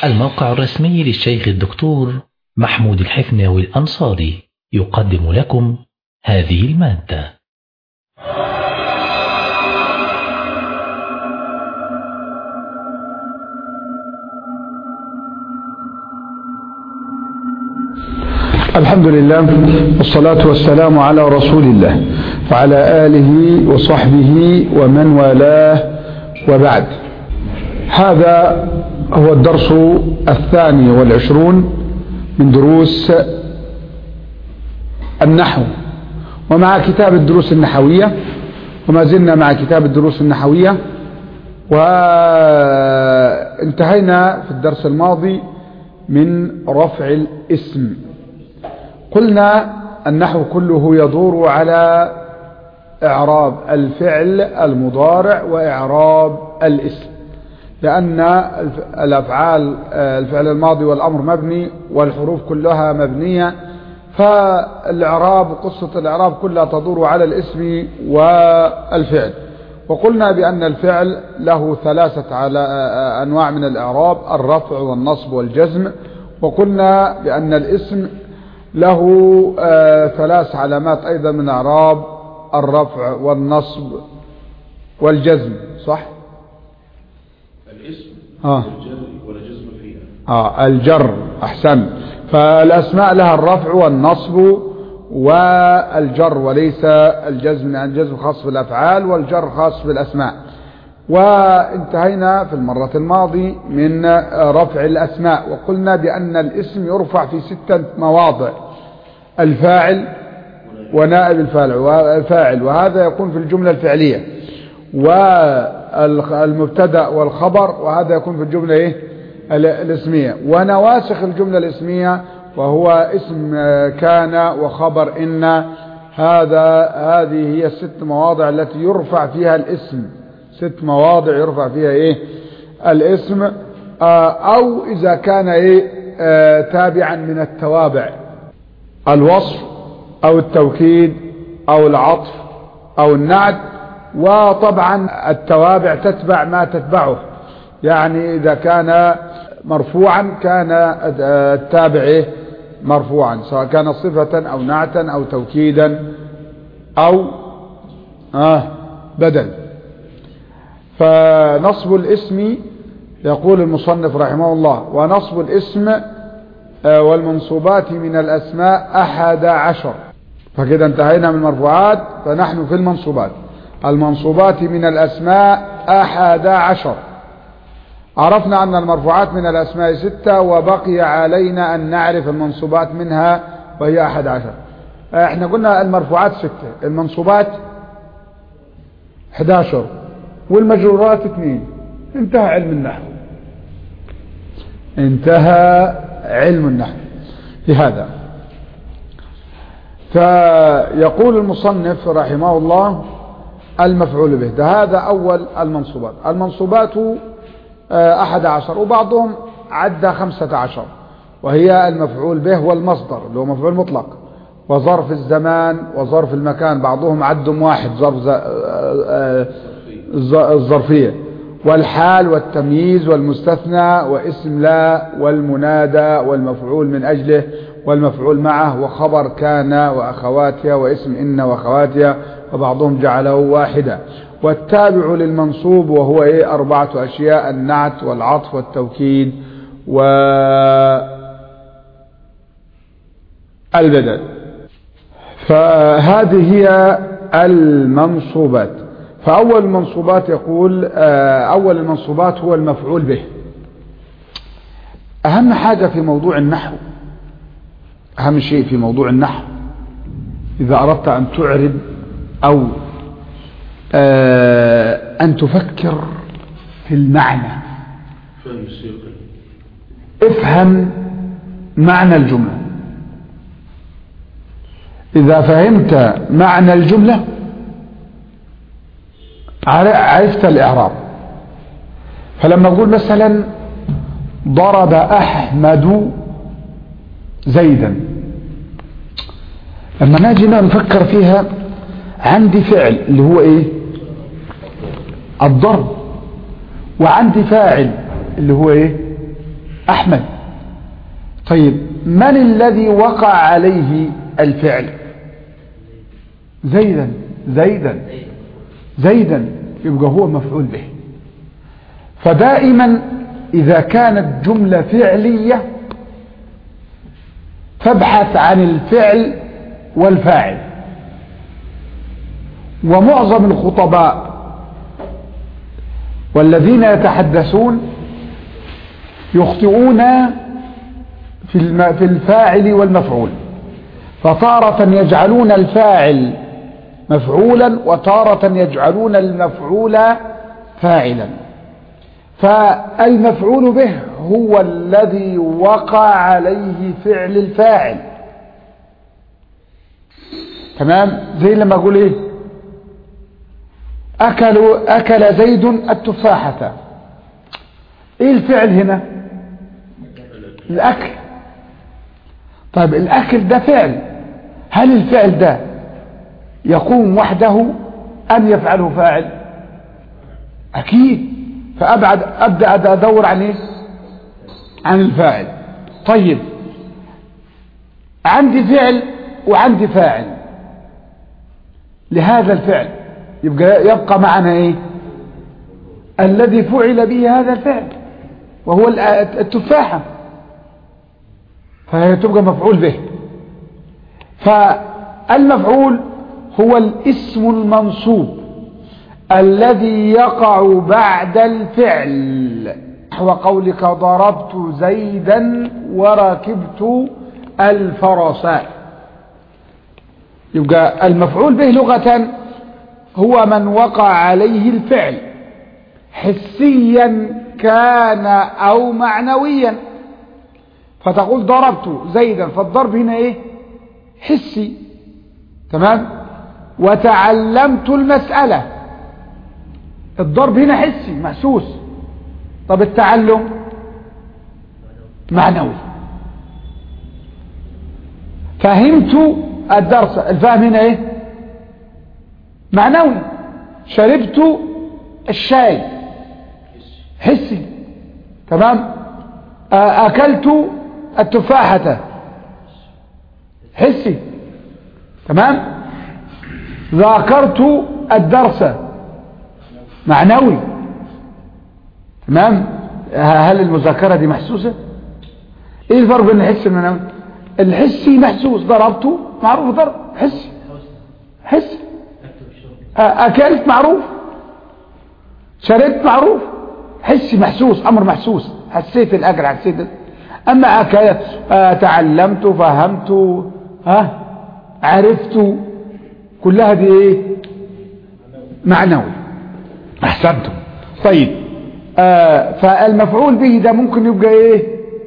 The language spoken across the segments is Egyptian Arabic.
الموقع الرسمي للشيخ الدكتور محمود الحفناوي الأنصاري يقدم لكم هذه المادة الحمد لله والصلاة والسلام على رسول الله وعلى آله وصحبه ومن والاه وبعد هذا هو الدرس الثاني والعشرون من دروس النحو ومع كتاب الدروس النحوية وما زلنا مع كتاب الدروس النحوية وانتهينا في الدرس الماضي من رفع الاسم قلنا النحو كله يدور على إعراب الفعل المضارع وإعراب الاسم لأن الأفعال الفعل الماضي والأمر مبني والحروف كلها مبنية فالإعراب قصة الإعراب كلها تدور على الاسم والفعل وقلنا بأن الفعل له ثلاثة على أنواع من الإعراب الرفع والنصب والجزم وقلنا بأن الاسم له ثلاث علامات أيضا من إعراب الرفع والنصب والجزم صح؟ الاسم آه. الجر ولا جزم فيها آه الجر أحسن فالأسماء لها الرفع والنصب والجر وليس الجزم لأن الجزم خاص بالأفعال والجر خاص بالأسماء وانتهينا في المرة الماضية من رفع الأسماء وقلنا بأن الاسم يرفع في ستة مواضع الفاعل ونائب الفاعل وهذا يكون في الجملة الفعلية والمبتدا والخبر وهذا يكون في الجملة إيه؟ الاسمية ونواسخ الجملة الاسمية وهو اسم كان وخبر إن هذا هذه هي الست مواضع التي يرفع فيها الاسم ست مواضع يرفع فيها ايه الاسم او اذا كان ايه تابعا من التوابع الوصف او التوكيد او العطف او النعت وطبعا التوابع تتبع ما تتبعه يعني اذا كان مرفوعا كان التابع ايه مرفوعا سواء كان صفة او نعتا او توكيدا او آه بدل فنصب الاسم يقول المصنف رحمه الله ونصب الاسم والمنصوبات من الأسماء أحد عشر فكده انتهينا من المرفوعات فنحن في المنصوبات المنصوبات من الأسماء أحد عشر عرفنا أن المرفوعات من الأسماء ستة وبقي علينا أن نعرف المنصوبات منها وهي أحد عشر احنا قلنا المرفوعات ستة المنصوبات 11 والمجرورات اثنين انتهى علم النحو انتهى علم النحو لهذا فيقول المصنف رحمه الله المفعول به ده هذا أول المنصوبات المنصوبات أحد عشر وبعضهم عدى خمسة عشر وهي المفعول به والمصدر اللي هو مفعول مطلق وظرف الزمان وظرف المكان بعضهم عدهم واحد ظرف الظرفية والحال والتمييز والمستثنى واسم لا والمنادى والمفعول من أجله والمفعول معه وخبر كان وأخواتها واسم إن وأخواتها وبعضهم جعله واحدا والتابع للمنصوب وهو إيه أربعة أشياء النعت والعطف والتوكيد والبدل فهذه هي المنصوبات فأول المنصوبات يقول أول المنصوبات هو المفعول به أهم حاجة في موضوع النحو أهم شيء في موضوع النحو إذا أردت أن تعرب أو أن تفكر في المعنى فهم السياق افهم معنى الجملة إذا فهمت معنى الجملة عرفت الإعراب فلما أقول مثلا ضرب أحمد زيدا لما نجي نفكر فيها عندي فعل اللي هو ايه الضرب وعندي فاعل اللي هو ايه أحمد طيب من الذي وقع عليه الفعل زيدا زيدا زيدا يبقى هو مفعول به فدائما إذا كانت جملة فعلية فابحث عن الفعل والفاعل ومعظم الخطباء والذين يتحدثون يخطئون في الم- في الفاعل والمفعول فتارة يجعلون الفاعل مفعولا وتارة يجعلون المفعول فاعلا فالمفعول به هو الذي وقع عليه فعل الفاعل تمام زي لما اقول ايه اكلوا اكل زيد التفاحة ايه الفعل هنا الاكل طيب الاكل ده فعل هل الفعل ده يقوم وحده ام يفعله فاعل اكيد فابعد ابدا ادور عن ايه عن الفاعل طيب عندي فعل وعندي فاعل لهذا الفعل يبقى يبقى معنا ايه الذي فعل به هذا الفعل وهو الآ- التفاحة فهي تبقى مفعول به فالمفعول هو الاسم المنصوب الذي يقع بعد الفعل نحو قولك ضربت زيدا وركبت الفرس يبقى المفعول به لغة هو من وقع عليه الفعل حسيا كان أو معنويا فتقول ضربت زيدا فالضرب هنا ايه حسي تمام وتعلمت المسألة الضرب هنا حسي محسوس طب التعلم معنوي فهمت الدرس الفهم هنا ايه معنوي شربت الشاي حسي تمام آه، اكلت التفاحة حسي تمام ذاكرت الدرس معنوي تمام هل المذاكرة دي محسوسة ايه الفرق بين الحس والمعنوي الحسي محسوس ضربته معروف ضرب حسي حسي آه، اكلت معروف شربت معروف حسي محسوس امر محسوس حسيت الاجر حسيت ال- اما أكلت آه، تعلمت فهمت ها عرفت كلها دي ايه معنوي احسنتم طيب آه فالمفعول به ده ممكن يبقى ايه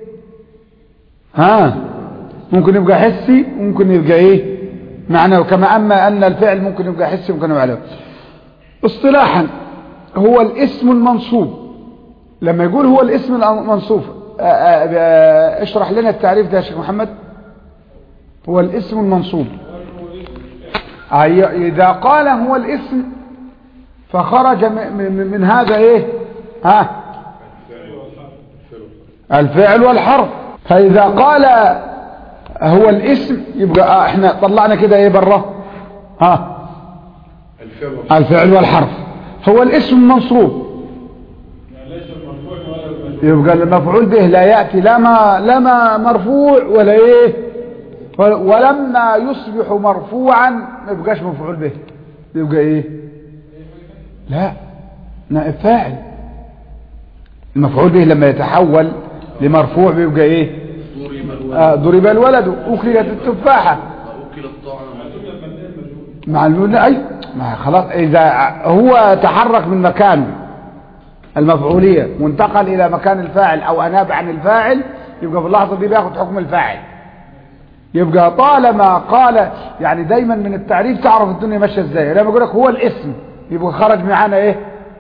ها ممكن يبقى حسي وممكن يبقى ايه معنوي كما اما ان الفعل ممكن يبقى حسي وممكن يبقى معنوي اصطلاحا هو الاسم المنصوب لما يقول هو الاسم المنصوب آه، آه، آه، اشرح لنا التعريف ده يا شيخ محمد هو الاسم المنصوب أي- إذا قال هو الاسم فخرج م- م- من هذا ايه ها الفعل والحرف فإذا قال هو الاسم يبقى آه، احنا طلعنا كده ايه بره ها الفعل الفعل والحرف هو الاسم المنصوب يبقى المفعول به لا يأتي لا ما لا ما مرفوع ولا ايه ول- ولما يصبح مرفوعا ما يبقاش مفعول به يبقى ايه لا نائب فاعل المفعول به لما يتحول لمرفوع بيبقى ايه ضرب الولد آه، ضرب الولد اكلت التفاحه وأكل الطعام مع المبنى اي ما خلاص اذا هو تحرك من مكانه المفعولية وانتقل الى مكان الفاعل او اناب عن الفاعل يبقى في اللحظة دي بياخد حكم الفاعل يبقى طالما قال يعني دايما من التعريف تعرف الدنيا ماشية ازاي لما يقول لك هو الاسم يبقى خرج معانا ايه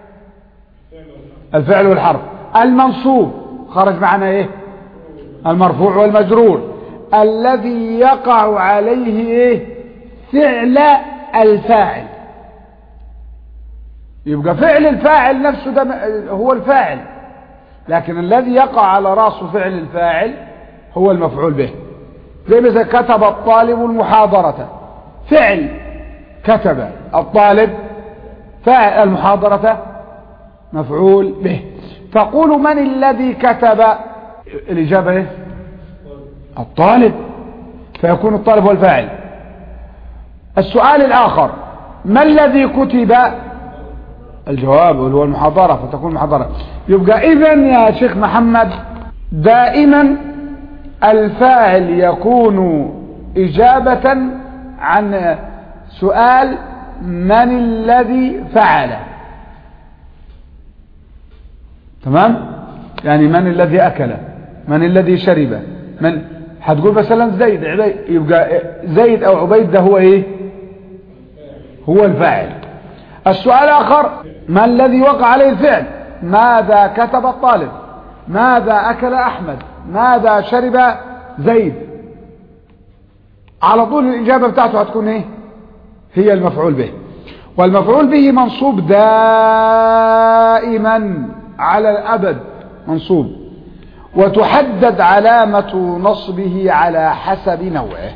الفعل والحرف المنصوب خرج معانا ايه المرفوع والمجرور الذي يقع عليه ايه فعل الفاعل يبقى فعل الفاعل نفسه ده م- هو الفاعل لكن الذي يقع على رأسه فعل الفاعل هو المفعول به زي مثلا كتب الطالب المحاضرة فعل كتب الطالب فاعل المحاضرة مفعول به تقول من الذي كتب الإجابة إيه؟ الطالب فيكون الطالب هو الفاعل السؤال الآخر ما الذي كتب الجواب هو المحاضرة فتكون محاضرة يبقى إذا يا شيخ محمد دائما الفاعل يكون إجابة عن سؤال من الذي فعل تمام يعني من الذي أكل من الذي شرب من هتقول مثلا زيد عبيد يبقى زيد أو عبيد ده هو إيه هو الفاعل السؤال الآخر ما الذي وقع عليه الفعل ماذا كتب الطالب ماذا أكل أحمد ماذا شرب زيد على طول الإجابة بتاعته هتكون إيه هي المفعول به والمفعول به منصوب دائما على الأبد منصوب وتحدد علامة نصبه على حسب نوعه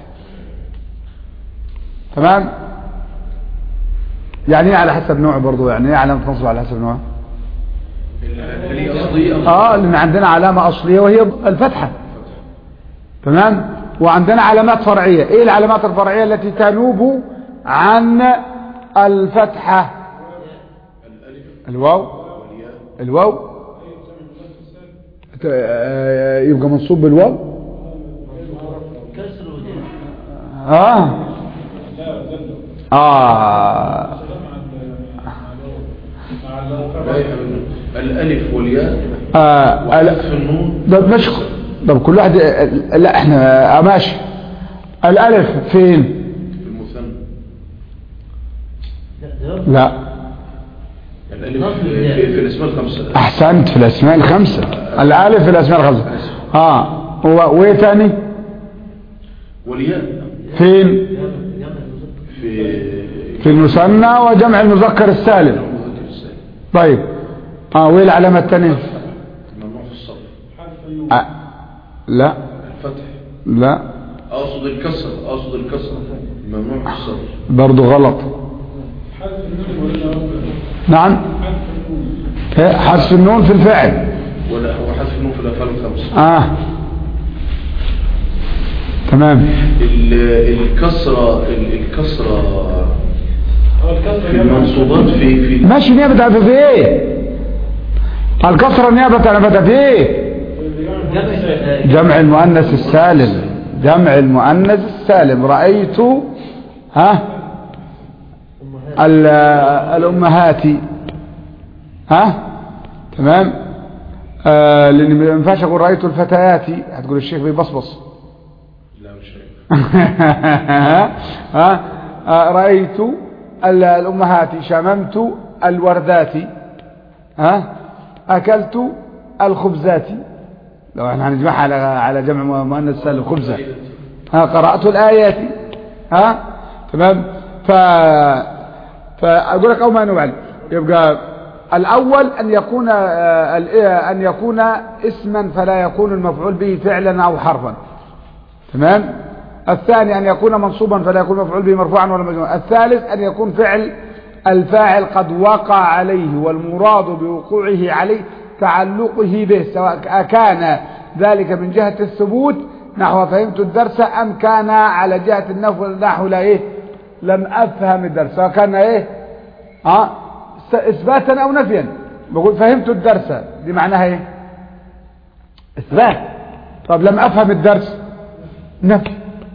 تمام يعني ايه على حسب نوعه برضو يعني ايه علامة نصب على حسب نوعه اللي هي أصلية اه لان عندنا علامة اصلية وهي الفتحة تمام وعندنا علامات فرعية ايه العلامات الفرعية التي تنوب عن الفتحة الواو الواو ت- آه، يبقى منصوب بالواو اه اه الألف والياء آه وحذف ال- النون طب ماشي طب كل واحد لا احنا آه، ماشي الالف فين في المثنى لا الألف في, في الاسماء الخمسة احسنت في الاسماء الخمسة الالف في الاسماء الخمسة اه و- وايه تاني والياء فين في في المثنى وجمع المذكر السالم المذكر السالم طيب اه وايه العلامة التانية ممنوع في الصرف آه. لا الفتح لا أقصد الكسر أقصد الكسر ممنوع في الصرف برضو غلط نعم إيه، حذف النون في الفعل ولا هو حذف النون في الأفعال الخمسة اه تمام ال- الكسرة ال- الكسرة في المنصوبات في في ماشي نيابة عن في ايه الكسرة نيابة عن فتح في ايه جمع المؤنث السالم جمع المؤنث السالم رأيت ها ال- الأمهات ها تمام آه لأن ما ينفعش أقول رأيت الفتيات هتقول الشيخ بيبصبص لا مش عارف ها آه، رأيت ال- الأمهات شممت الوردات ها أكلت الخبزات لو احنا هنجمعها على على جمع مؤنث سالم خبزة ها قرأت الآيات ها تمام ف فأقول لك أو ما نوعل يبقى الأول أن يكون آه، ال- آه، أن يكون اسما فلا يكون المفعول به فعلا أو حرفا تمام الثاني أن يكون منصوبا فلا يكون مفعول به مرفوعا ولا مجرورا الثالث أن يكون فعل الفاعل قد وقع عليه والمراد بوقوعه عليه تعلقه به سواء كان ذلك من جهة الثبوت نحو فهمت الدرس أم كان على جهة النفو نحو لا إيه لم أفهم الدرس سواء كان إيه ها س- إثباتا أو نفيا بقول فهمت الدرس دي معناها إيه إثبات طب لم أفهم الدرس نفي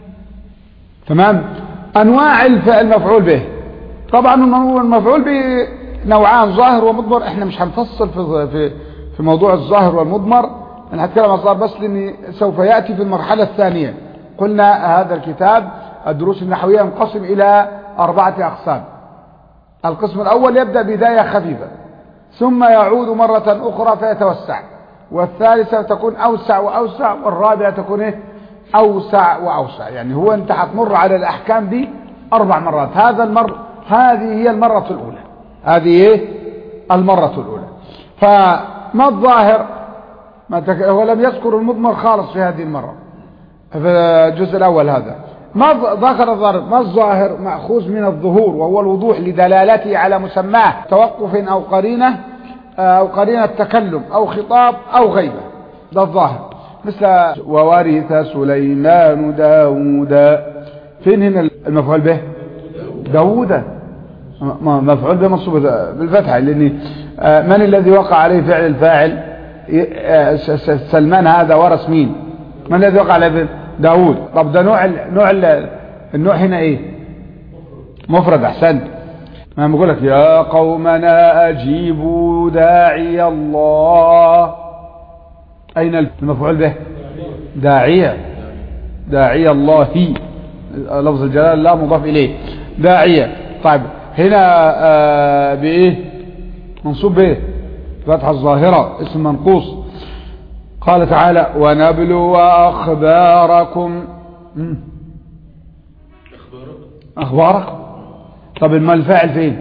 تمام انواع الف- المفعول به طبعا الم- المفعول به نوعان ظاهر ومضمر احنا مش هنفصل في في في موضوع الظاهر والمضمر انا هتكلم عن الظاهر بس لان سوف ياتي في المرحله الثانيه قلنا هذا الكتاب الدروس النحويه ينقسم الى اربعه اقسام القسم الاول يبدا بدايه خفيفه ثم يعود مره اخرى فيتوسع والثالثه تكون اوسع واوسع والرابعه تكون ايه اوسع واوسع يعني هو انت هتمر على الاحكام دي اربع مرات هذا المر هذه هي المره الاولى هذه ايه المره الاولى فما الظاهر ما تك... هو لم يذكر المضمر خالص في هذه المرة في الجزء الأول هذا ما ظ- ذكر الضرب ما الظاهر مأخوذ من الظهور وهو الوضوح لدلالته على مسماه توقف أو قرينة أو قرينة تكلم أو خطاب أو غيبة ده الظاهر مثل وورث سليمان داود فين هنا المفعول به داود م- مفعول به منصوب بالفتحة لأن آه، من الذي وقع عليه فعل الفاعل ي- آه، س- س- سلمان هذا ورث مين من الذي وقع عليه فعل داود طب ده نوع ال- نوع ال- النوع هنا ايه مفرد احسنت ما بقول لك يا قومنا اجيبوا داعي الله اين المفعول به داعية داعية الله لفظ الجلال لا مضاف اليه داعية طيب هنا آه بايه منصوب بايه فتحة الظاهرة اسم منقوص قال تعالى ونبلو اخباركم مم. اخباركم طب ما الفاعل فين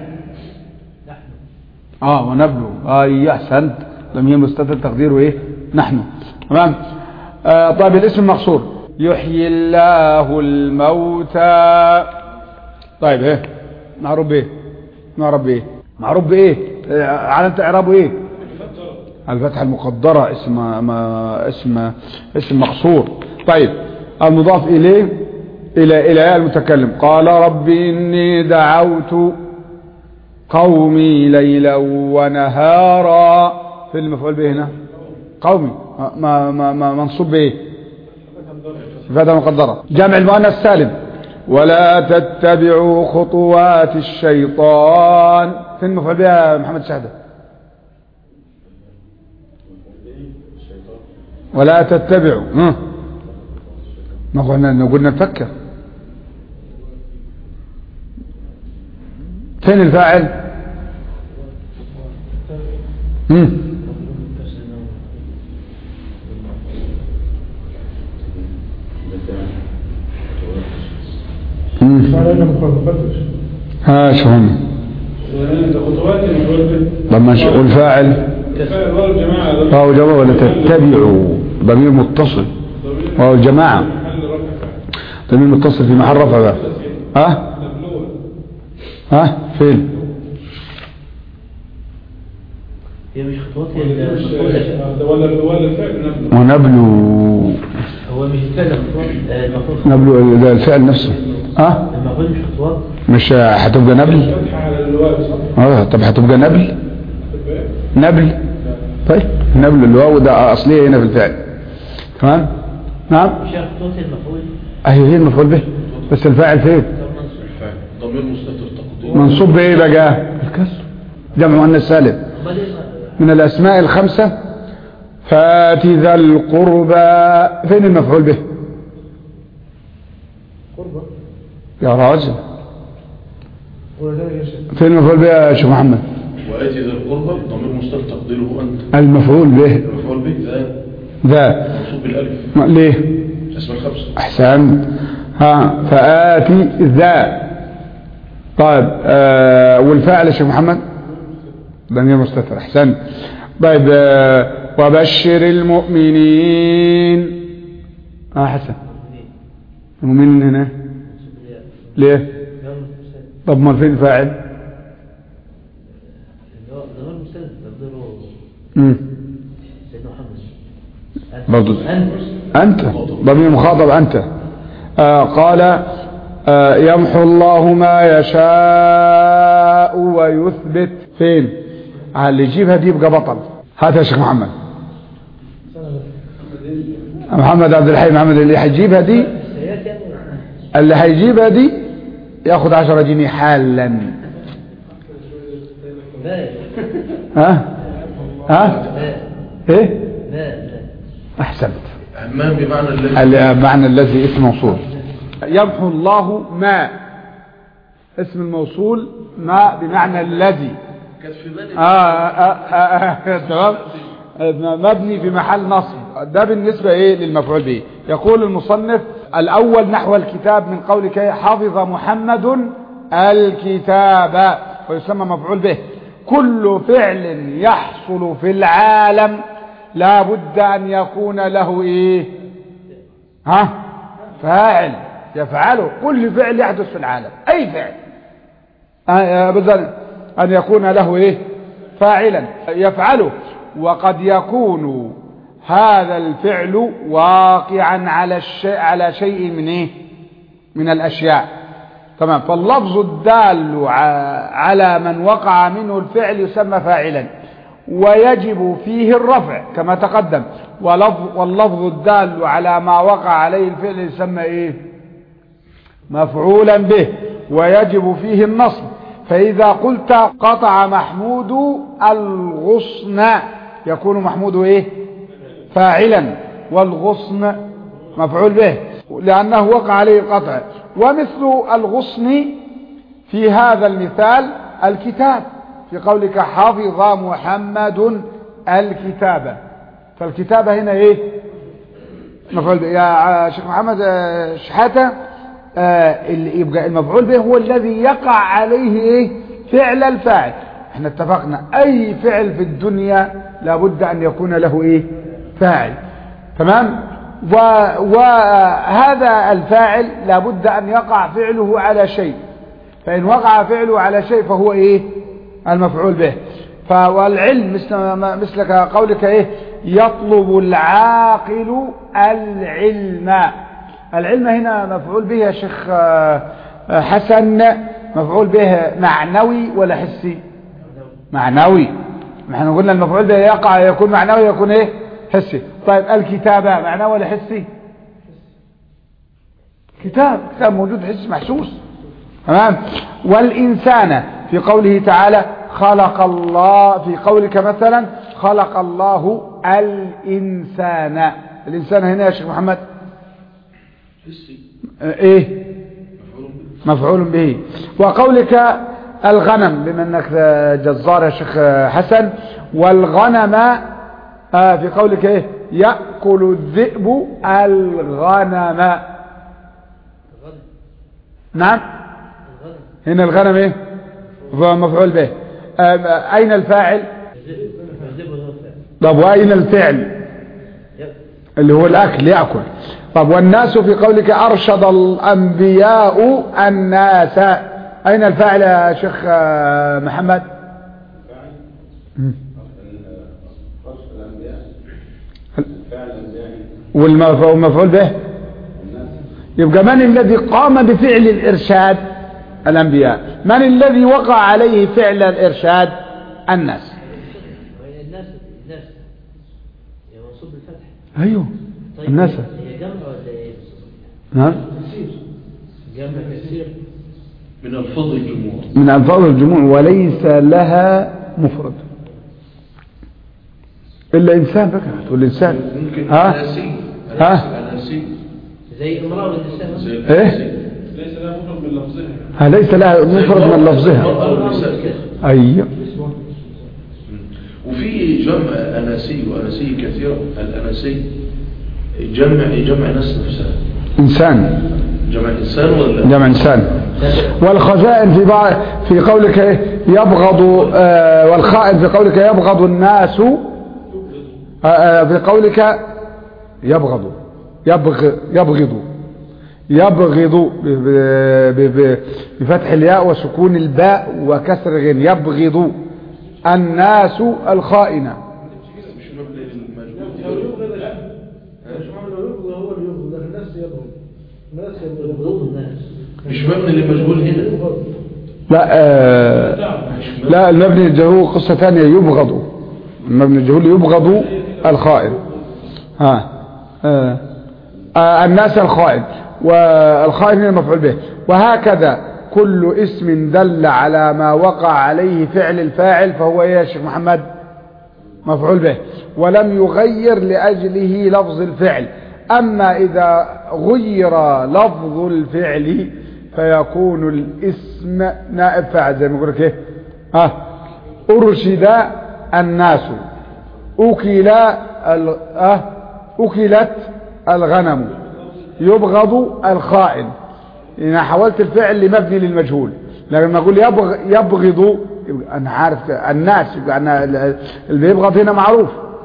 اه ونبلو اي احسنت لم هي مستتر تقديره ايه نحن تمام آه طيب الاسم مقصور يحيي الله الموتى طيب ايه معروف بايه معروف بايه معروف بايه آه، علامه اعرابه ايه الفتحة المقدرة اسم ما اسم اسم مقصور طيب المضاف إليه إلى إلى المتكلم قال رب إني دعوت قومي ليلا ونهارا في المفعول به هنا قومي ما ما ما منصوب به فتحة مقدرة جمع المؤنث السالم ولا تتبعوا خطوات الشيطان في المفعول بها محمد شهده ولا تتبعوا ها ما قلنا قلنا نفكر فين الفاعل مم. مم. قال انا مخالفتش ها شو هم خطوات المفعول به طب ماشي والفاعل فاعل واو الجماعه ده واو جماعة ولا تتبعوا ضمير متصل واو الجماعة محل رفع فاعل ضمير متصل في محل رفع بقى ها مبلوغ ها فين هي مش خطوات هي ولا مش- المفعول آه، ده ولا ولا الفعل نفسه ونبلو هو مش الفعل خطوات آه، المفعول نبلو ده الفعل نفسه ها المفعول مش خطوات مش هتبقى نبل فتحه على الواو صح اه طب هتبقى نبل نبل طيب نبل الواو ده اصليه هنا في الفعل تمام نعم مش هي خطوات المفعول اهي هي المفعول به بس الفاعل فين الفاعل ضمير مستتر تقدير منصوب بايه بقى الكسر جمع مؤنث سالم امال ايه من الاسماء الخمسه فات ذا القربى فين المفعول به قربة يا راجل ولا يشهد فين المفعول به يا شيخ محمد وآتي ذا القربى ضمير مستتر تقديره أنت المفعول به المفعول به ذا ذا منصوب بالألف ما- ليه اسم الخمسة احسنت ها فآتي ذا طيب آه والفاعل يا شيخ محمد ضمير مستتر احسنت طيب آه وبشر المؤمنين اه حسن المؤمنين هنا ليه طب ما فين الفاعل ضمير مستند تقديره مم. سيدنا محمد برضو انت أنت ضمير مخاطب أنت آه قال آه يمحو الله ما يشاء ويثبت فين آه اللي يجيبها دي يبقى بطل هات يا شيخ محمد محمد عبد الحي محمد اللي هيجيبها دي سيئات يعني اللي هيجيبها دي ياخد عشرة جنيه حالا لا ها ها لا ايه لا لا احسنت همام بمعنى الذي المعنى الذي اسم موصول يمحو الله ما اسم الموصول ما بمعنى الذي كانت في بالي آه آه آه آه تمام مبني في محل نصب ده بالنسبة ايه للمفعول به يقول المصنف الاول نحو الكتاب من قولك حفظ محمد الكتاب ويسمى مفعول به كل فعل يحصل في العالم لا بد أن يكون له إيه ها فاعل يفعله كل فعل يحدث في العالم أي فعل آه، مثلا أن يكون له إيه فاعلا يفعله وقد يكون هذا الفعل واقعا على الشيء على شيء من إيه من الأشياء تمام فاللفظ الدال ع- على من وقع منه الفعل يسمى فاعلا ويجب فيه الرفع كما تقدم ولفظ واللفظ الدال على ما وقع عليه الفعل يسمى ايه مفعولا به ويجب فيه النصب فإذا قلت قطع محمود الغصن يكون محمود ايه فاعلا والغصن مفعول به لأنه وقع عليه القطع ومثل الغصن في هذا المثال الكتاب في قولك حفظ محمد الكتابة فالكتابة هنا ايه مفعول به يا شيخ محمد آه، شحاتة آه، اللي يبقى المفعول به هو الذي يقع عليه ايه فعل الفاعل احنا اتفقنا اي فعل في الدنيا لابد ان يكون له ايه فاعل تمام و... وهذا الفاعل لابد ان يقع فعله على شيء فان وقع فعله على شيء فهو ايه المفعول به فالعلم مثل ما- مثل قولك ايه يطلب العاقل العلم العلم هنا مفعول به يا شيخ آه، آه، حسن مفعول به معنوي ولا حسي معنوي احنا قلنا المفعول به يقع يكون معنوي يكون ايه حسي طيب الكتابة معناه ولا حسي كتاب كتاب موجود حسي محسوس تمام والإنسان في قوله تعالى خلق الله في قولك مثلا خلق الله الإنسان الإنسان هنا يا شيخ محمد حسي آه، ايه مفعول به مفعول به وقولك الغنم بما انك جزار يا شيخ حسن والغنم آه في قولك ايه يأكل الذئب الغنم الغنم نعم الغنم هنا الغنم ايه هو مفعول به آه اين الفاعل يجب له فعل طب واين الفعل يأكل اللي هو الاكل يأكل طب والناس في قولك ارشد الانبياء الناس اين الفاعل يا شيخ آه، محمد والمف- والمفعول به يبقى من الذي قام بفعل الإرشاد الأنبياء من الذي وقع عليه فعل الإرشاد الناس وين الناس الناس هي منصوب بالفتح أيوه طيب الناس هي جمع ولا ايه نعم جمع كثير من الفضل الجمهور من ألفاظ الجموع وليس لها مفرد إلا إنسان بقى تقول إنسان ممكن ها أناسي ها؟ أناسي زي امرأة والنساء زي إيه؟ الأناسي. ليس لها مفرد من لفظها ها ليس لها زي مفرد من المرأة لفظها والنساء. أيوه وفي جمع أناسي وأناسي كثيرة الأناسي جمع جمع ناس نفسها إنسان جمع إنسان ولا جمع إنسان والخزائن في بعض في قولك إيه؟ يبغض آه والخائن في قولك يبغض الناس آه آه في قولك يبغض يبغ يبغض يبغض ب- ب- ب- بفتح الياء وسكون الباء وكسر غين يبغض الناس الخائنة مش مبني للمجهول مش محمد لو يبغض هو اللي يبغض لكن الناس يبغض الناس يبغض الناس مش مبني للمجهول هنا لا آه لا المبني الجهول قصة ثانية يبغض المبني الجهول يبغض الخائن ها آه آه الناس الخائن والخائن هنا مفعول به وهكذا كل اسم دل على ما وقع عليه فعل الفاعل فهو ايه يا شيخ محمد مفعول به ولم يغير لأجله لفظ الفعل أما إذا غير لفظ الفعل فيكون الاسم نائب فاعل زي ما يقول لك ايه ها أرشد الناس أكل ال... أه أكلت الغنم يبغض الخائن إن حولت الفعل لمبني للمجهول لما أقول يبغ... يبغض يبقى أنا عارف الناس يبقى أنا ال- اللي بيبغض هنا معروف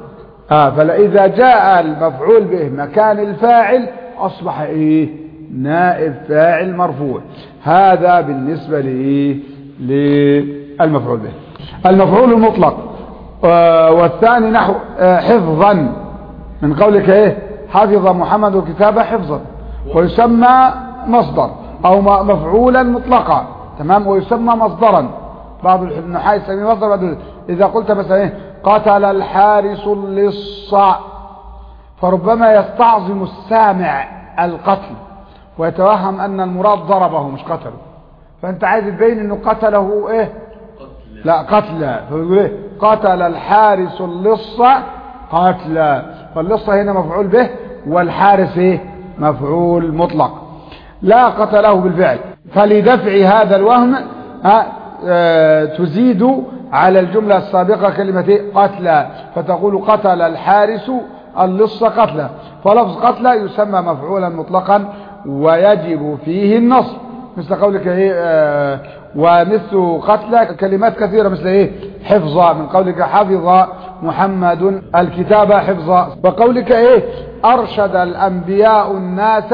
آه فإذا جاء المفعول به مكان الفاعل أصبح إيه نائب فاعل مرفوع هذا بالنسبة لإيه للمفعول به المفعول المطلق آه والثاني نحو آه حفظا من قولك إيه حفظ محمد الكتاب حفظا ويسمى مصدر أو م- مفعولا مطلقا تمام ويسمى مصدرا بعض النحاة يسميه مصدر بعض إذا قلت مثلا إيه قتل الحارس اللص فربما يستعظم السامع القتل ويتوهم أن المراد ضربه مش قتله فأنت عايز تبين أنه قتله إيه لا قتلى فيقول إيه قتل الحارس اللص قتلى فاللص هنا مفعول به والحارس إيه مفعول مطلق لا قتله بالفعل فلدفع هذا الوهم ها، آه، تزيد على الجملة السابقة كلمة إيه؟ قتلى فتقول قتل الحارس اللص قتلى فلفظ قتلى يسمى مفعولا مطلقا ويجب فيه النصب مثل قولك ايه آه ومثل قتلى كلمات كثيرة مثل ايه حفظا من قولك حفظ محمد الكتاب حفظا وقولك ايه ارشد الانبياء الناس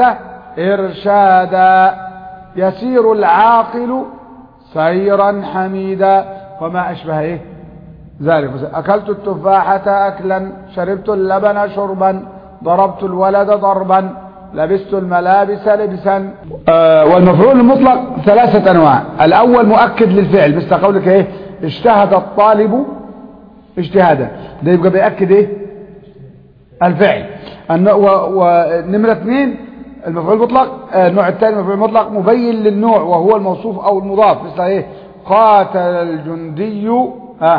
ارشادا يسير العاقل سيرا حميدا وما اشبه ايه ذلك مثلا اكلت التفاحة اكلا شربت اللبن شربا ضربت الولد ضربا لبست الملابس لبسا آه والمفعول المطلق ثلاثة انواع الاول مؤكد للفعل مثل قولك ايه اجتهد الطالب اجتهادا ده يبقى بيأكد ايه الفعل الن- و- ونمرة اثنين المفعول المطلق آه، النوع الثاني المفعول المطلق مبين للنوع وهو الموصوف او المضاف مثل ايه قاتل الجندي ها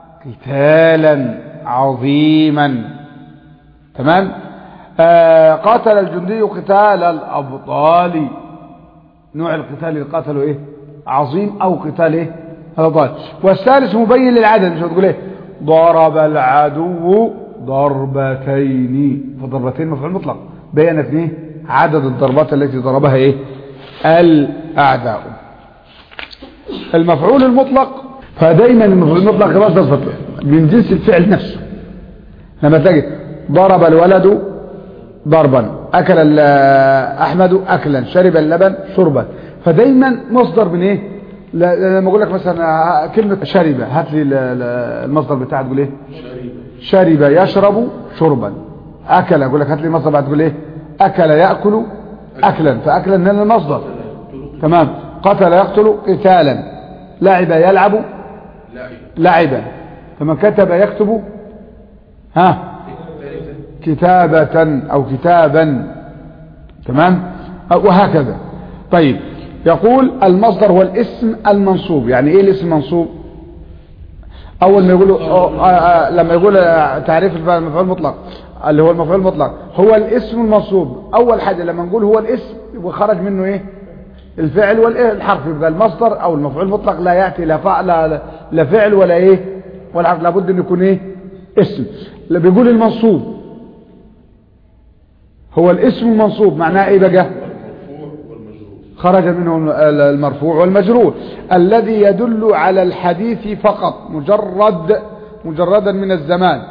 قتالا عظيما تمام آه قاتل الجندي قتال الابطال نوع القتال اللي قاتله ايه عظيم او قتال ايه الابطال والثالث مبين للعدد مش هتقول ايه ضرب العدو ضربتين فضربتين مفعول مطلق بينت ايه عدد الضربات التي ضربها ايه الاعداء المفعول المطلق فدايما المفعول المطلق مصدر صفة من جنس الفعل نفسه لما تجد ضرب الولد ضربا اكل ال- احمد اكلا شرب اللبن شربا فدايما مصدر من ايه ل- لما اقول لك مثلا كلمه شرب هات لي ال- ال- المصدر بتاعها تقول ايه شرب يشرب شربا اكل اقول لك هات لي المصدر بعد تقول ايه اكل ياكل اكلا فاكلا من المصدر تمام قتل يقتل قتالا لعب يلعب لعبا فمن كتب يكتب ها كتابة او كتابا تمام وهكذا طيب يقول المصدر هو الاسم المنصوب يعني ايه الاسم المنصوب اول ما يقولوا آه، آه، لما يقول آه، تعريف المفعول المطلق اللي هو المفعول المطلق هو الاسم المنصوب اول حاجه لما نقول هو الاسم وخرج منه ايه الفعل والحرف يبقى المصدر او المفعول المطلق لا ياتي لا فعل لا, لا فعل ولا ايه ولا حرف لابد ان يكون ايه اسم لا بيقول المنصوب هو الاسم المنصوب معناه ايه بقى خرج منه المرفوع والمجرور الذي يدل على الحديث فقط مجرد مجردا من الزمان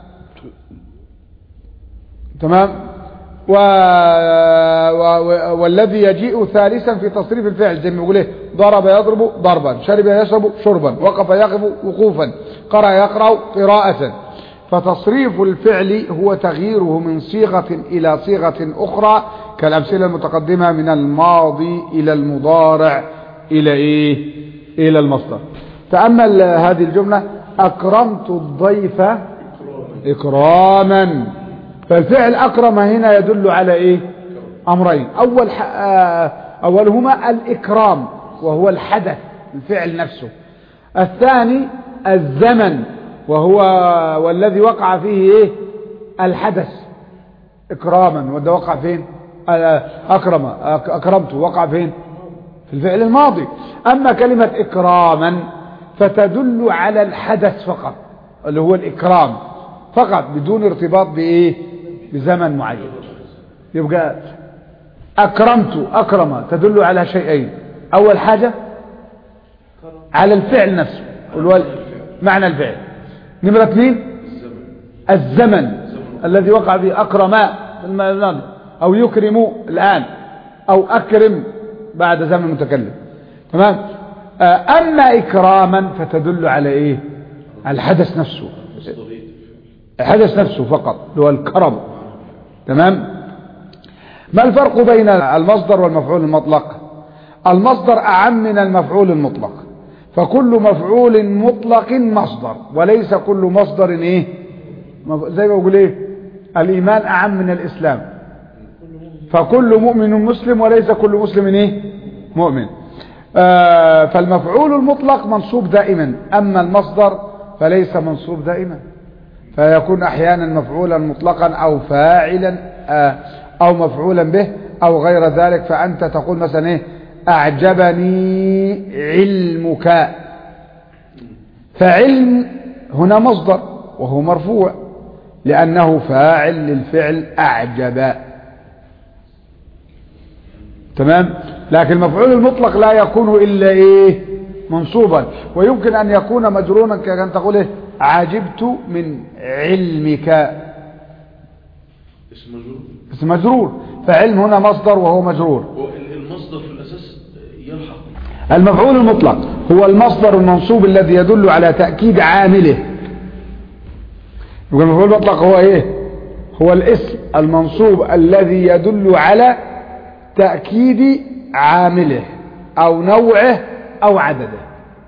تمام و... و... والذي يجيء ثالثا في تصريف الفعل زي ما بيقول ايه ضرب يضرب ضربا شرب يشرب شربا وقف يقف وقوفا قرأ يقرأ قراءة فتصريف الفعل هو تغييره من صيغة إلى صيغة أخرى كالأمثلة المتقدمة من الماضي إلى المضارع إلى إيه إلى المصدر تأمل هذه الجملة أكرمت الضيف إكراما فالفعل أكرم هنا يدل على إيه أمرين أول ح... آه، أولهما الإكرام وهو الحدث الفعل نفسه الثاني الزمن وهو والذي وقع فيه إيه الحدث إكراما وده وقع فين آه، أكرم أك- أكرمت وقع فين في الفعل الماضي أما كلمة إكراما فتدل على الحدث فقط اللي هو الإكرام فقط بدون ارتباط بإيه بزمن معين يبقى أكرمت أكرم تدل على شيئين أول حاجة على الفعل نفسه اللي هو معنى الفعل نمرة اثنين الزمن الذي وقع فيه أكرماء الماضي أو يكرم الآن أو أكرم بعد زمن المتكلم تمام آه، أما إكراما فتدل على إيه على الحدث نفسه الحدث نفسه فقط اللي هو الكرم تمام ما الفرق بين المصدر والمفعول المطلق المصدر أعم من المفعول المطلق فكل مفعول مطلق مصدر وليس كل مصدر ايه مف- زي ما بقول ايه الايمان اعم من الاسلام فكل مؤمن مسلم وليس كل مسلم ايه مؤمن آه فالمفعول المطلق منصوب دائما اما المصدر فليس منصوب دائما فيكون احيانا مفعولا مطلقا او فاعلا آه او مفعولا به او غير ذلك فانت تقول مثلا ايه اعجبني علمك فعلم هنا مصدر وهو مرفوع لانه فاعل للفعل اعجب تمام لكن المفعول المطلق لا يكون الا ايه منصوبا ويمكن ان يكون مجرونا كان تقول ايه عجبت من علمك اسم مجرور اسم مجرور فعلم هنا مصدر وهو مجرور هو ال- المصدر في الأساس يلحق المفعول المطلق هو المصدر المنصوب الذي يدل على تأكيد عامله يقول المفعول المطلق هو ايه هو الاسم المنصوب الذي يدل على تأكيد عامله او نوعه او عدده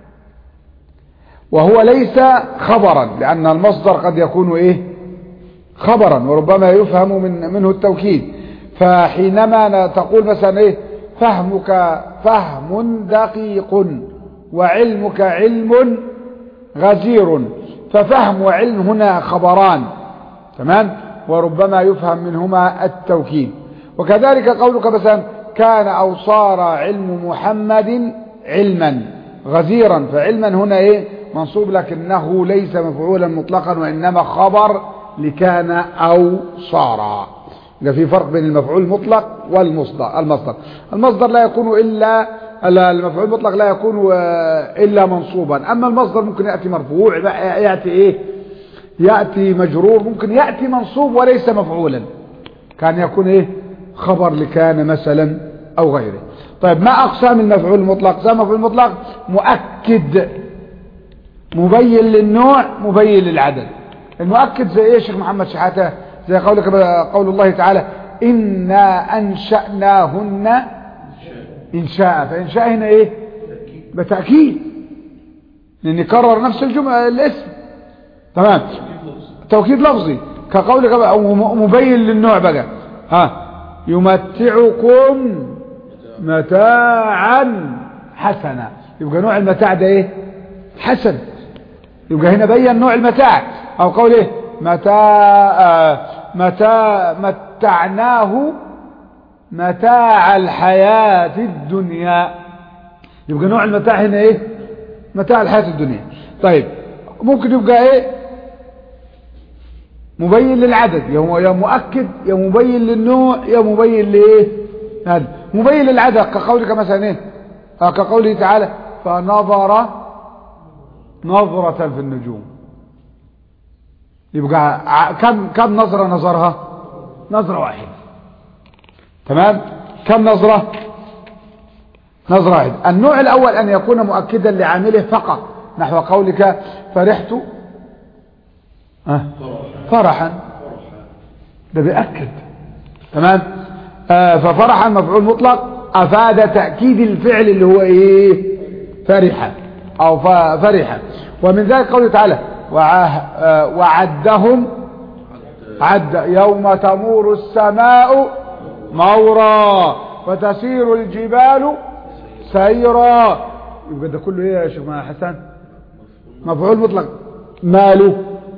وهو ليس خبرا لأن المصدر قد يكون ايه خبرا وربما يفهم من منه التوكيد فحينما تقول مثلا ايه فهمك فهم دقيق وعلمك علم غزير ففهم وعلم هنا خبران تمام وربما يفهم منهما التوكيد وكذلك قولك مثلا كان أو صار علم محمد علما غزيرا فعلما هنا ايه منصوب لكنه ليس مفعولا مطلقا وإنما خبر لكان أو صار يبقى في فرق بين المفعول المطلق والمصدر المصدر المصدر لا يكون إلا لا، المفعول المطلق لا يكون آه، إلا منصوبا أما المصدر ممكن يأتي مرفوع بقى يأتي إيه يأتي مجرور ممكن يأتي منصوب وليس مفعولا كان يكون إيه خبر لكان مثلا أو غيره طيب ما أقسام المفعول المطلق أقسام المفعول المطلق مؤكد مبين للنوع مبين للعدد المؤكد زي ايه يا شيخ محمد شحاته زي قولك قول الله تعالى إنا أنشأناهن إنشاء فإنشاء هنا إيه بتأكيد لأن يكرر نفس الجملة الاسم تمام توكيد لفظي كقولك بقى أو م- مبين للنوع بقى ها يمتعكم متاعا حسنا يبقى نوع المتاع ده ايه حسن يبقى هنا بين نوع المتاع او قول ايه متاع آه، متاع متعناه متاع الحياة الدنيا يبقى نوع المتاع هنا ايه متاع الحياة الدنيا طيب ممكن يبقى ايه مبين للعدد يا مو- يا مؤكد يا مبين للنوع يا مبين لايه هذا مبين للعدد كقولك مثلا ايه آه، كقوله تعالى فنظر نظرة في النجوم يبقى ع- كم كم نظرة نظرها نظرة واحدة تمام كم نظرة نظرة واحدة النوع الأول أن يكون مؤكدا لعامله فقط نحو قولك فرحت أه فرحا ده بيأكد تمام آه ففرحا مفعول مطلق أفاد تأكيد الفعل اللي هو إيه فرحا أو ف- فرحا ومن ذلك قوله تعالى وعه آه وعدهم عد يوم تمور السماء مورا وتسير الجبال سيرا يبقى ده كله ايه يا شيخ حسن مفعول مطلق ماله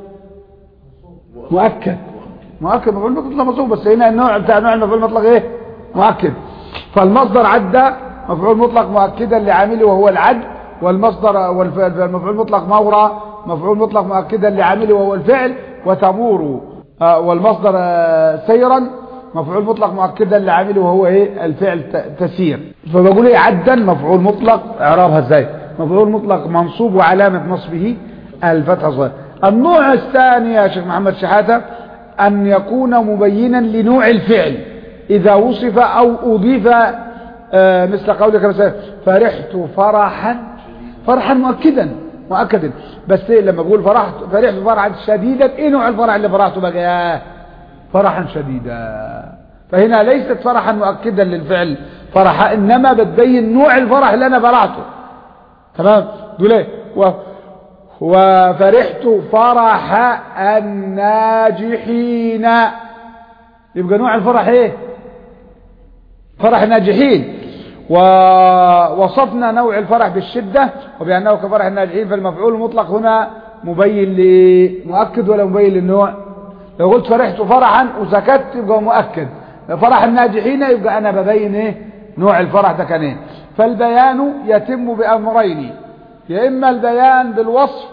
مؤكد مؤكد مفعول مطلق مصوب بس هنا النوع بتاع نوع المفعول المطلق ايه مؤكد فالمصدر عدى مفعول مطلق مؤكدا لعامله وهو العد والمصدر والف- والمفعول المطلق مورى مفعول مطلق مؤكدا لعامله وهو الفعل وتمور آه، والمصدر آه، سيرا مفعول مطلق مؤكدا لعامله وهو ايه الفعل ت- تسير فبقول ايه عدا مفعول مطلق اعرابها ازاي مفعول مطلق منصوب وعلامة نصبه الفتحة الظاهرة النوع الثاني يا شيخ محمد شحاتة أن يكون مبينا لنوع الفعل إذا وصف أو أضيف آه، مثل قولك مثلا فرحت فرحا فرحا مؤكدا مؤكدا بس إيه لما بقول فرحت فرحت فرحا شديدا ايه نوع الفرح اللي فرحته بقى فرحا شديدا فهنا ليست فرحا مؤكدا للفعل فرحا انما بتبين نوع الفرح اللي انا فرحته تمام دول ايه و... وفرحت فرح الناجحين يبقى نوع الفرح ايه فرح الناجحين ووصفنا نوع الفرح بالشدة وبأنه كفرح الناجحين فالمفعول المطلق هنا مبين لمؤكد ولا مبين للنوع لو قلت فرحت فرحا وسكت يبقى مؤكد فرح الناجحين يبقى أنا ببين إيه نوع الفرح ده كان إيه فالبيان يتم بأمرين يا إما البيان بالوصف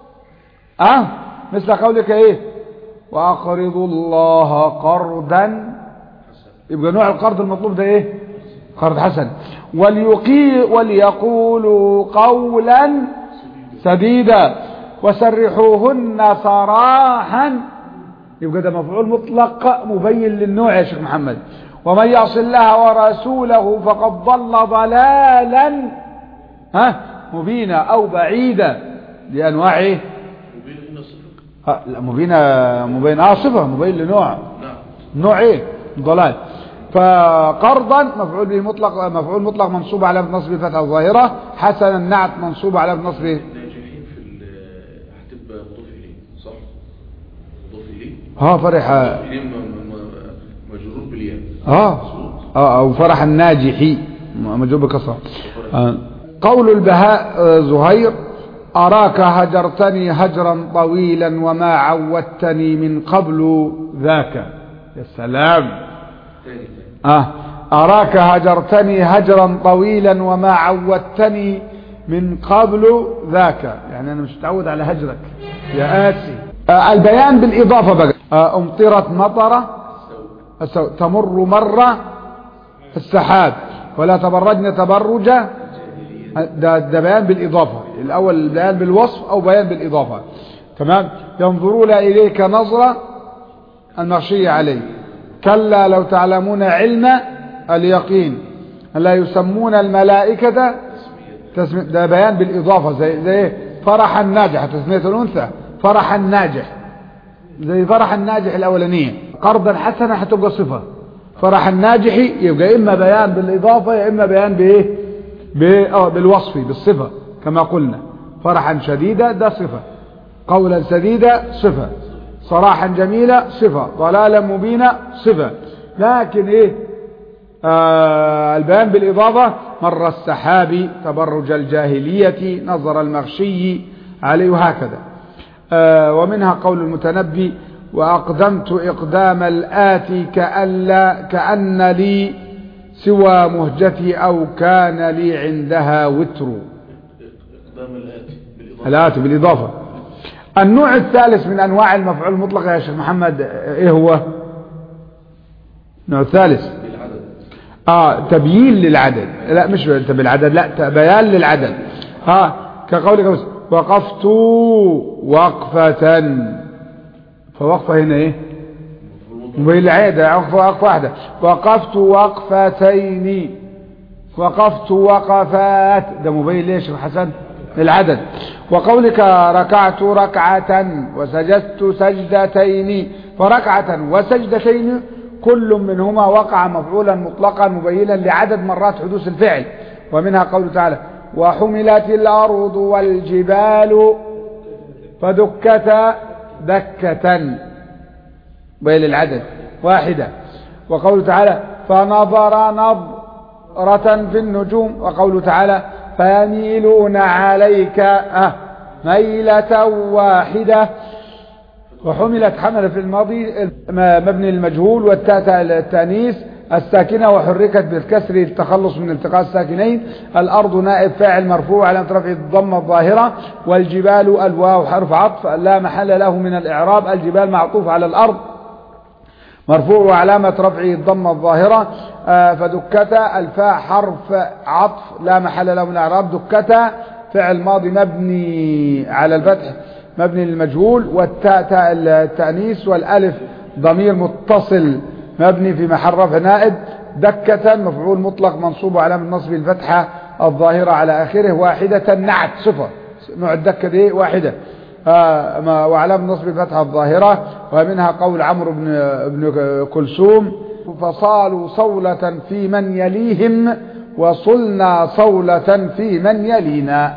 أه مثل قولك إيه وأقرضوا الله قرضا يبقى نوع القرض المطلوب ده إيه قرض حسن وليقي وليقولوا قولا سديدا وسرحوهن سراحا يبقى ده مفعول مطلق مبين للنوع يا شيخ محمد ومن يعص الله ورسوله فقد ضل ضلالا ها مبينا او بعيدا لانواع ايه مبين هنا صفة ها، لا مبينة مبين اه صفة مبين لنوع نعم نوع ايه ضلال فقرضا مفعول به مطلق مفعول مطلق منصوب على نصب فتحه الظاهرة حسنا نعت منصوب على نصب ناجحين في ال- هتبقى مضاف إليه صح؟ مضاف إليه ها فرح مضاف إليه م- م- م- مجرور بالياء اه مظبوط. اه او فرح الناجحي مجرور بكسره آه. قول البهاء آه، زهير أراك هجرتني هجرا طويلا وما عودتني من قبل ذاك يا سلام تاني تاني آه أراك هجرتني هجرا طويلا وما عودتني من قبل ذاك يعني أنا مش متعود على هجرك يا آسي آه البيان بالإضافة بقى آه أمطرت مطرة السو- تمر مرة السحاب ولا تبرجن تبرج ده, ده بيان بالإضافة الأول بيان بالوصف أو بيان بالإضافة تمام ينظرون إليك نظرة المغشية عليه كلا لو تعلمون علم اليقين لا يسمون الملائكة تسمية ده بيان بالإضافة زي زي إيه؟ فرح الناجح تسمية الأنثى فرح الناجح زي فرح الناجح الأولانية قرضا حسنا هتبقى صفة فرح الناجح يبقى إما بيان بالإضافة يا إما بيان بإيه ب- آه، بالوصف بالصفة كما قلنا فرحا شديدا ده صفة قولا سديدا صفة صراحا جميلة صفة ضلالا مبينا صفة لكن ايه آه البيان بالإضافة مر السحاب تبرج الجاهلية نظر المغشي عليه وهكذا آه ومنها قول المتنبي وأقدمت إقدام الآتي كألا كأن لي سوى مهجتي أو كان لي عندها وتر إقدام الآتي بالإضافة الآتي بالإضافة النوع الثالث من أنواع المفعول المطلق يا شيخ محمد إيه هو النوع الثالث بالعدد آه تبيين للعدد لا مش انت بالعدد لا ت- بيان للعدد ها كقولك بس وقفت وقفة فوقفة هنا ايه مبين العادة وقفة وقفة واحدة وقفت وقفتين وقفت وقفات ده مبين ليش يا حسن العدد وقولك ركعت ركعة وسجدت سجدتين فركعة وسجدتين كل منهما وقع مفعولا مطلقا مبينا لعدد مرات حدوث الفعل ومنها قوله تعالى وحملت الأرض والجبال فدكتا دكة بين العدد واحدة وقوله تعالى فنظر نظرة في النجوم وقوله تعالى فيميلون عليك أه ميلة واحدة وحملت حمل في الماضي مبني المجهول والتاء التانيث الساكنة وحركت بالكسر التخلص من التقاء الساكنين الأرض نائب فاعل مرفوع على رفع الضمة الظاهرة والجبال الواو حرف عطف لا محل له من الإعراب الجبال معطوف على الأرض مرفوع وعلامة رفعه الضمة الظاهرة آه، فدكتا الفاء حرف عطف لا محل له من الإعراب دكتا فعل ماضي مبني على الفتح مبني للمجهول والتاء تاء التأنيث والألف ضمير متصل مبني في محل رفع نائب دكة مفعول مطلق منصوب على النصب الفتحة الظاهرة على آخره واحدة نعت صفة نوع الدكة دي واحدة آه ما- وعلام النصب الفتحة الظاهرة ومنها قول عمرو بن, بن كلثوم فصالوا صولة في من يليهم وصلنا صولة في من يلينا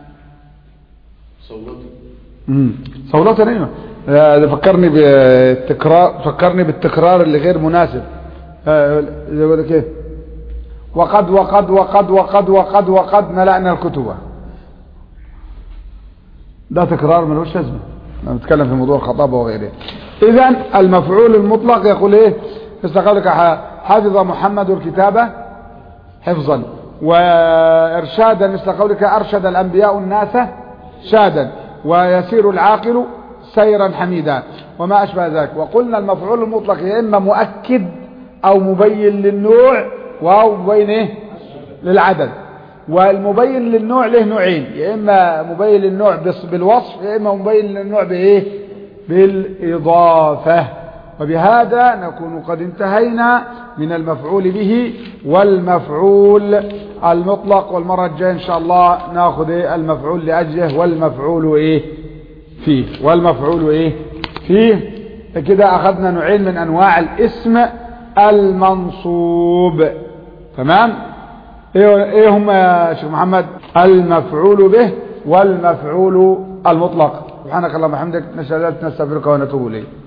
صوته مم. صولة ايوه آه، ده فكرني بالتكرار فكرني بالتكرار اللي غير مناسب آه، زي يقول لك ايه وقد وقد وقد وقد وقد وقد ملأنا الكتب ده تكرار ملوش لازمه انا بتكلم في موضوع الخطابه وغيره اذا المفعول المطلق يقول ايه مثل قولك ح- حفظ محمد الكتابه حفظا وارشادا مثل قولك ارشد الانبياء الناس شادا ويسير العاقل سيرا حميدا وما اشبه ذلك وقلنا المفعول المطلق يا اما مؤكد او مبين للنوع او مبين ايه للعدد والمبين للنوع له نوعين يا اما مبين للنوع بس- بالوصف يا اما مبين للنوع بايه بالاضافه وبهذا نكون قد انتهينا من المفعول به والمفعول المطلق والمرة الجاية ان شاء الله ناخذ إيه المفعول لاجله والمفعول ايه فيه والمفعول ايه فيه كده اخذنا نوعين من انواع الاسم المنصوب تمام ايه إيه هم يا شيخ محمد المفعول به والمفعول المطلق سبحانك اللهم وبحمدك نسألك نستغفرك ونتوب اليك